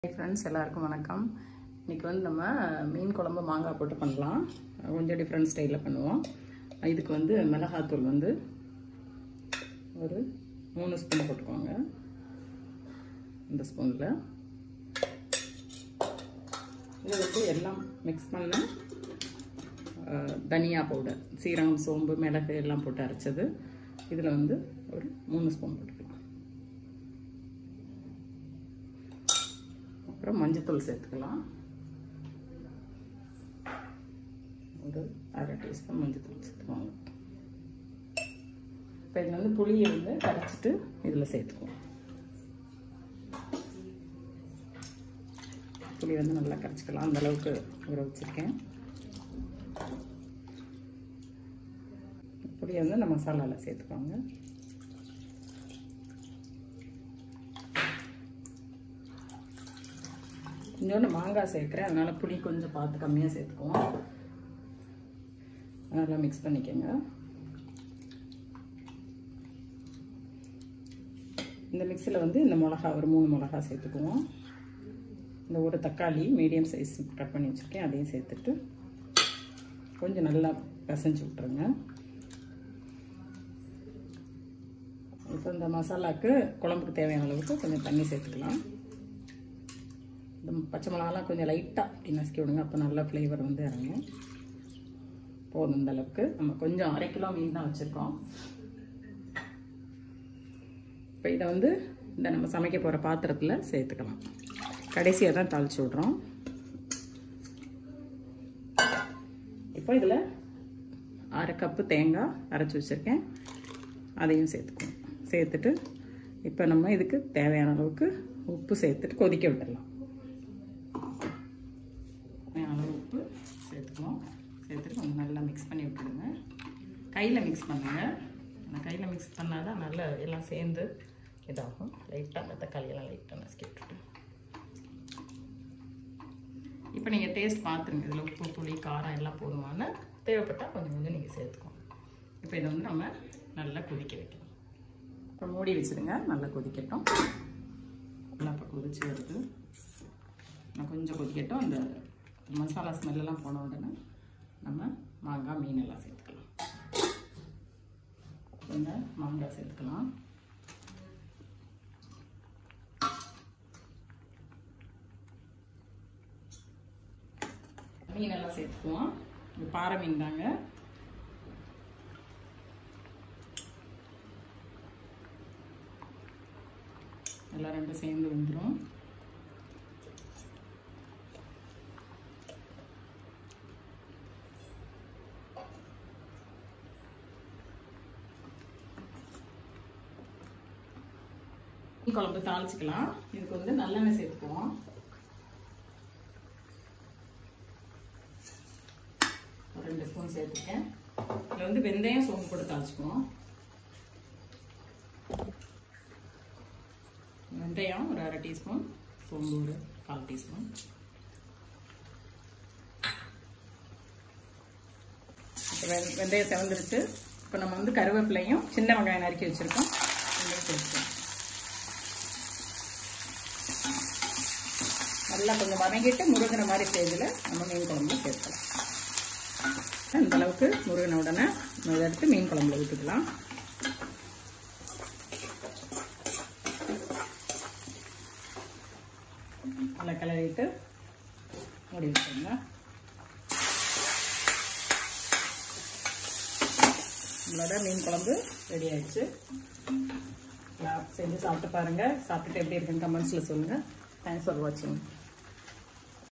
friends எல்லாருக்கும் வணக்கம் இன்றைக்கி வந்து நம்ம மீன் குழம்பு மாங்காய் போட்டு பண்ணலாம் கொஞ்சம் டிஃப்ரெண்ட் ஸ்டைலில் பண்ணுவோம் இதுக்கு வந்து மிளகாத்தூள் வந்து ஒரு மூணு ஸ்பூன் போட்டுக்கோங்க இந்த ஸ்பூனில் இது வந்து எல்லாம் மிக்ஸ் பண்ண அஹ், தனியா பவுடர் சீரகம் சோம்பு மிளகு எல்லாம் போட்டு அரைச்சது இதில் வந்து ஒரு மூணு ஸ்பூன் போட்டுக்கலாம் அப்புறம் மஞ்சத்தூள் சேர்த்துக்கலாம் ஒரு அரை டீஸ்பூன் மஞ்சத்தூள் சேர்த்துக்கோங்க இப்போ இதில் வந்து புளியை வந்து கரைச்சிட்டு இதில் சேர்த்துக்குவோம் புளி வந்து நல்லா கரைச்சிக்கலாம் அந்த அளவுக்கு ஊற வச்சுருக்கேன் புளியை வந்து இந்த மசாலாவில் சேர்த்துக்கோங்க கொஞ்சோண்டு மாங்காய் சேர்க்குறேன் அதனால் புளி கொஞ்சம் பார்த்து கம்மியாக சேர்த்துக்குவோம் நல்லா மிக்ஸ் பண்ணிக்கோங்க இந்த மிக்ஸில் வந்து இந்த மிளகா ஒரு மூணு மிளகா சேர்த்துக்குவோம் இந்த ஒரு தக்காளி மீடியம் சைஸ் கட் பண்ணி வச்சுருக்கேன் அதையும் சேர்த்துட்டு கொஞ்சம் நல்லா பிசைஞ்சு விட்ருங்க இப்போ இந்த மசாலாவுக்கு குழம்புக்கு தேவையான அளவுக்கு கொஞ்சம் தண்ணி சேர்த்துக்கலாம் இந்த பச்சை மிளகாலாம் கொஞ்சம் லைட்டாக அப்படி நசுக்கி விடுங்க அப்போ நல்லா ஃப்ளேவர் வந்து இறங்கும் போதும் இந்த அளவுக்கு நம்ம கொஞ்சம் அரை கிலோ மீன் தான் வச்சுருக்கோம் இப்போ இதை வந்து இந்த நம்ம சமைக்க போகிற பாத்திரத்தில் சேர்த்துக்கலாம் கடைசியாக தான் தாளிச்சு விட்றோம் இப்போ இதில் அரை கப்பு தேங்காய் அரைச்சி வச்சுருக்கேன் அதையும் சேர்த்துக்குவோம் சேர்த்துட்டு இப்போ நம்ம இதுக்கு தேவையான அளவுக்கு உப்பு சேர்த்துட்டு கொதிக்க விட்டுடலாம் அளவு உப்பு சேர்த்துக்குவோம் சேர்த்துட்டு கொஞ்சம் நல்லா மிக்ஸ் பண்ணி விட்டுடுங்க கையில் மிக்ஸ் பண்ணுங்க அந்த கையில் மிக்ஸ் பண்ணால் தான் நல்லா எல்லாம் சேர்ந்து இதாகும் லைட்டாக அந்த தக்காளியெல்லாம் லைட்டாக நசுக்கி விட்டுட்டு இப்போ நீங்கள் டேஸ்ட் பார்த்துருங்க இதில் உப்பு புளி காரம் எல்லாம் போதுமான தேவைப்பட்டால் கொஞ்சம் கொஞ்சம் நீங்கள் சேர்த்துக்கோங்க இப்போ இதை வந்து நம்ம நல்லா கொதிக்க வைக்கணும் இப்போ மூடி வச்சுடுங்க நல்லா கொதிக்கட்டும் நல்லா இப்போ கொதிச்சு வருது நான் கொஞ்சம் கொதிக்கட்டும் அந்த மசாலா ஸ்மெல்லாம் போன உடனே நம்ம மாங்காய் மீன் எல்லாம் சேர்த்துக்கலாம் கொஞ்சம் மாங்காய் சேர்த்துக்கலாம் மீன் எல்லாம் சேர்த்துக்குவோம் இது பாறை மீன் தாங்க எல்லாம் ரெண்டும் சேர்ந்து வந்துடும் மீன் குழம்பு தாளிச்சுக்கலாம் இதுக்கு வந்து நல்லெண்ணெய் சேர்த்துக்குவோம் ஒரு ரெண்டு ஸ்பூன் சேர்த்துருக்கேன் இதில் வந்து வெந்தயம் சோம்பு போட்டு தாளிச்சுக்குவோம் வெந்தயம் ஒரு அரை டீஸ்பூன் சோம்பு ஒரு கால் டீஸ்பூன் இப்போ வெ- வெந்தயம் செவந்துருச்சு இப்போ நம்ம வந்து கருவேப்பிலையும் சின்ன வெங்காயம் நறுக்கி வச்சுருக்கோம் ரெண்டையும் சேர்த்துக்கலாம் நல்லா கொஞ்சம் வதங்கிட்டு முருகின மாதிரி ஸ்டேஜில் நம்ம மீன் குழம்புல சேர்க்கலாம் இந்த அளவுக்கு முருகின உடனே நம்ம இதை எடுத்து மீன் குழம்புல ஊற்றிக்கலாம் நல்லா கிளறிட்டு மூடி வச்சுருங்க நம்மளோட மீன் குழம்பு ரெடி ஆயிடுச்சு செஞ்சு சாப்பிட்டு பாருங்கள் சாப்பிட்டுட்டு எப்படி இருக்குன்னு கமெண்ட்ஸில் சொல்லுங்கள் தேங்க்ஸ் ஃபார் வாட்சிங்